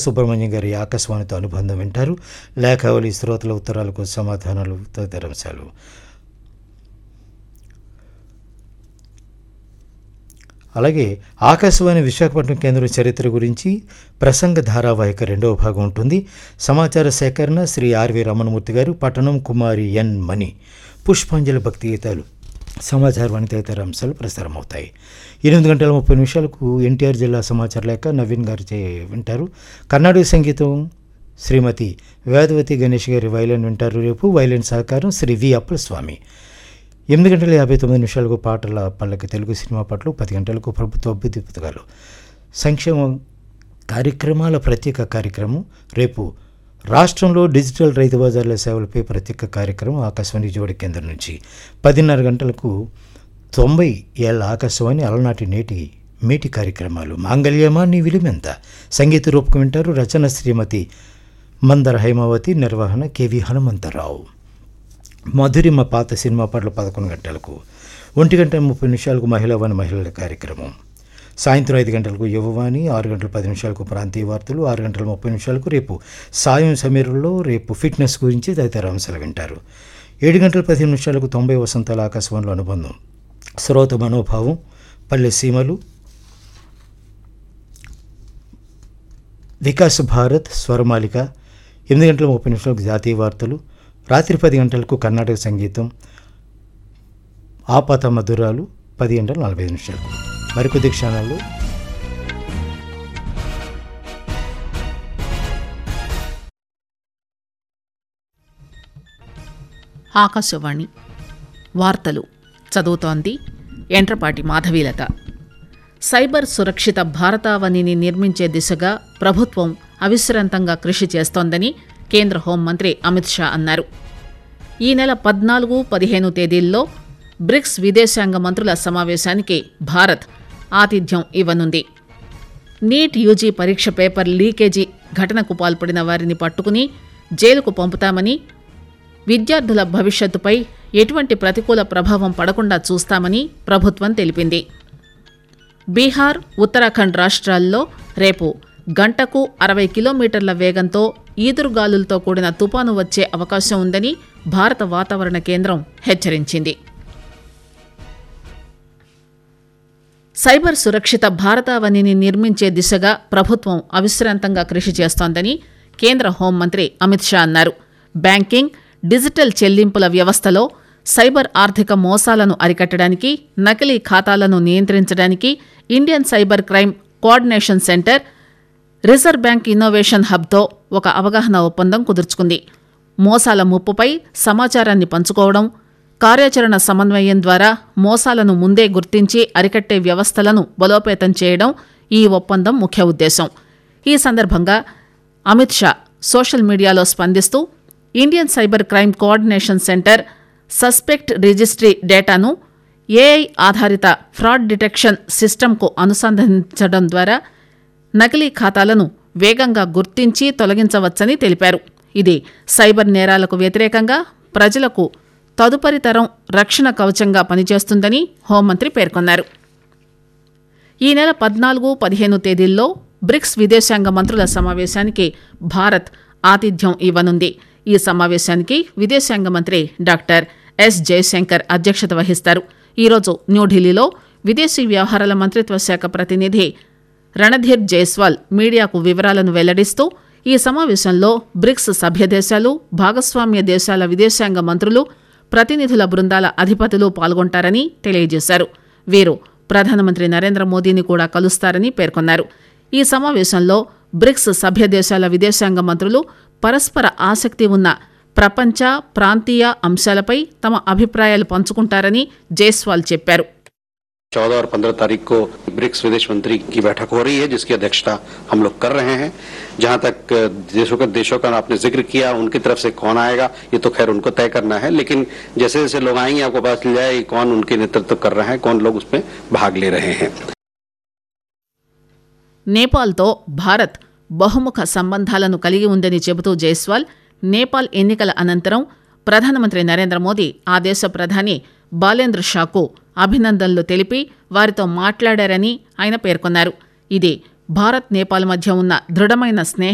సుబ్రహ్మణ్యం గారి ఆకాశవాణితో అనుబంధం వింటారు లేఖావళి శ్రోతల ఉత్తరాలకు సమాధానాలు తదితర అంశాలు అలాగే ఆకాశవాణి విశాఖపట్నం కేంద్రం చరిత్ర గురించి ప్రసంగ ధారావాహిక రెండవ భాగం ఉంటుంది సమాచార సేకరణ శ్రీ ఆర్వి రమణమూర్తి గారు పట్టణం కుమారి ఎన్ మణి పుష్పాంజలి భక్తి గీతాలు సమాచారవాణి తదితర అంశాలు ప్రసారమవుతాయి ఎనిమిది గంటల ముప్పై నిమిషాలకు ఎన్టీఆర్ జిల్లా సమాచార లేఖ నవీన్ గారు చే వింటారు కర్ణాటక సంగీతం శ్రీమతి వేదవతి గణేష్ గారి వైలిన్ వింటారు రేపు వైలిన్ సహకారం శ్రీ వి అప్పలస్వామి ఎనిమిది గంటల యాభై తొమ్మిది నిమిషాలకు పాటల పల్లకి తెలుగు సినిమా పాటలు పది గంటలకు ప్రభుత్వ అభివృద్ధి పథకాలు సంక్షేమ కార్యక్రమాల ప్రత్యేక కార్యక్రమం రేపు రాష్ట్రంలో డిజిటల్ రైతు బజార్ల సేవలపై ప్రత్యేక కార్యక్రమం ఆకాశవాణి జోడి కేంద్రం నుంచి పదిన్నర గంటలకు తొంభై ఏళ్ళ ఆకాశవాణి అలనాటి నేటి మేటి కార్యక్రమాలు మాంగళ్యమా నీ విలుమెంత సంగీత రూపకం వింటారు రచన శ్రీమతి మందర హైమావతి నిర్వహణ కెవి హనుమంతరావు మధురిమ పాత సినిమా పాటలు పదకొండు గంటలకు ఒంటి గంట ముప్పై నిమిషాలకు మహిళా వన మహిళల కార్యక్రమం సాయంత్రం ఐదు గంటలకు యువవాణి ఆరు గంటల పది నిమిషాలకు ప్రాంతీయ వార్తలు ఆరు గంటల ముప్పై నిమిషాలకు రేపు సాయం సమీరంలో రేపు ఫిట్నెస్ గురించి తదితర అంశాలు వింటారు ఏడు గంటల పదిహేను నిమిషాలకు తొంభై వసంతాల ఆకాశవాణిలో అనుబంధం శ్రోత మనోభావం పల్లె సీమలు వికాస్ భారత్ స్వరమాలిక ఎనిమిది గంటల ముప్పై నిమిషాలకు జాతీయ వార్తలు రాత్రి పది గంటలకు కర్ణాటక సంగీతం ఆపాత మధురాలు పది గంటల నలభై ఐదు నిమిషాలకు మరికొద్ది క్షణాల్లో ఆకాశవాణి వార్తలు చదువుతోంది ఎంట్రపాటి మాధవీలత సైబర్ సురక్షిత భారతావనిని నిర్మించే దిశగా ప్రభుత్వం అవిశ్రాంతంగా కృషి చేస్తోందని కేంద్ర హోంమంత్రి అమిత్ షా అన్నారు ఈ నెల పద్నాలుగు పదిహేను తేదీల్లో బ్రిక్స్ విదేశాంగ మంత్రుల సమావేశానికి భారత్ ఆతిథ్యం ఇవ్వనుంది నీట్ యూజీ పరీక్ష పేపర్ లీకేజీ ఘటనకు పాల్పడిన వారిని పట్టుకుని జైలుకు పంపుతామని విద్యార్థుల భవిష్యత్తుపై ఎటువంటి ప్రతికూల ప్రభావం పడకుండా చూస్తామని ప్రభుత్వం తెలిపింది బీహార్ ఉత్తరాఖండ్ రాష్ట్రాల్లో రేపు గంటకు అరవై కిలోమీటర్ల వేగంతో ఈదురుగాలులతో కూడిన తుపాను వచ్చే అవకాశం ఉందని భారత వాతావరణ కేంద్రం హెచ్చరించింది సైబర్ సురక్షిత భారతావనిని నిర్మించే దిశగా ప్రభుత్వం అవిశ్రాంతంగా కృషి చేస్తోందని కేంద్ర హోంమంత్రి అమిత్ షా అన్నారు బ్యాంకింగ్ డిజిటల్ చెల్లింపుల వ్యవస్థలో సైబర్ ఆర్థిక మోసాలను అరికట్టడానికి నకిలీ ఖాతాలను నియంత్రించడానికి Indian cyber crime coordination centre reserve bank innovation హబ్తో ఒక అవగాహన ఒప్పందం కుదుర్చుకుంది మోసాల ముప్పుపై సమాచారాన్ని పంచుకోవడం కార్యాచరణ సమన్వయం ద్వారా మోసాలను ముందే గుర్తించి అరికట్టే వ్యవస్థలను బలోపేతం చేయడం ఈ ఒప్పందం ముఖ్య ఉద్దేశం ఈ సందర్భంగా అమిత్ షా సోషల్ మీడియాలో స్పందిస్తూ Indian cyber crime coordination centre suspect registry డేటాను ఏఐ ఆధారిత ఫ్రాడ్ డిటెక్షన్ సిస్టమ్కు అనుసంధానించడం ద్వారా నకిలీ ఖాతాలను వేగంగా గుర్తించి తొలగించవచ్చని తెలిపారు ఇది సైబర్ నేరాలకు వ్యతిరేకంగా ప్రజలకు తదుపరి తరం రక్షణ కవచంగా పనిచేస్తుందని హోంమంత్రి పేర్కొన్నారు ఈ నెల పద్నాలుగు పదిహేను తేదీల్లో బ్రిక్స్ విదేశాంగ మంత్రుల సమావేశానికి భారత్ ఆతిథ్యం ఇవ్వనుంది ఈ సమావేశానికి విదేశాంగ మంత్రి డాక్టర్ ఎస్ జయశంకర్ అధ్యక్షత వహిస్తారు ఈరోజు న్యూఢిల్లీలో విదేశీ వ్యవహారాల మంత్రిత్వ శాఖ ప్రతినిధి రణధీర్ జైస్వాల్ మీడియాకు వివరాలను వెల్లడిస్తూ ఈ సమావేశంలో బ్రిక్స్ సభ్య దేశాలు భాగస్వామ్య దేశాల విదేశాంగ మంత్రులు ప్రతినిధుల బృందాల అధిపతులు పాల్గొంటారని తెలియజేశారు వీరు ప్రధానమంత్రి నరేంద్ర మోదీని కూడా కలుస్తారని పేర్కొన్నారు ఈ సమావేశంలో బ్రిక్స్ సభ్య దేశాల విదేశాంగ మంత్రులు పరస్పర ఆసక్తి ఉన్న ప్రపంచ ప్రాంతీయ అంశాలపై తమ అభిప్రాయాలు పంచుకుంటారని జైస్వాల్ చెప్పారు चौदह और पंद्रह तारीख को ब्रिक्स विदेश मंत्री की बैठक हो रही है जिसकी अध्यक्षता हम लोग कर रहे हैं जहां तक देशों का देशों का आपने जिक्र किया उनकी तरफ से कौन आएगा ये तो खैर उनको तय करना है लेकिन जैसे जैसे लोग आएंगे आपको पता चल जाए कौन उनके नेतृत्व कर रहे हैं कौन लोग उसमें भाग ले रहे हैं నేపాల్తో భారత్ బహుముఖ సంబంధాలను కలిగి ఉందని చెబుతూ జైస్వాల్ నేపాల్ ఎన్నికల అనంతరం ప్రధానమంత్రి నరేంద్ర మోదీ ఆ దేశ ప్రధాని బాలేంద్ర షాకు అభినందనలు తెలిపి వారితో మాట్లాడారని ఆయన పేర్కొన్నారు ఇది భారత్ నేపాల్ మధ్య ఉన్న దృఢమైన స్నేహ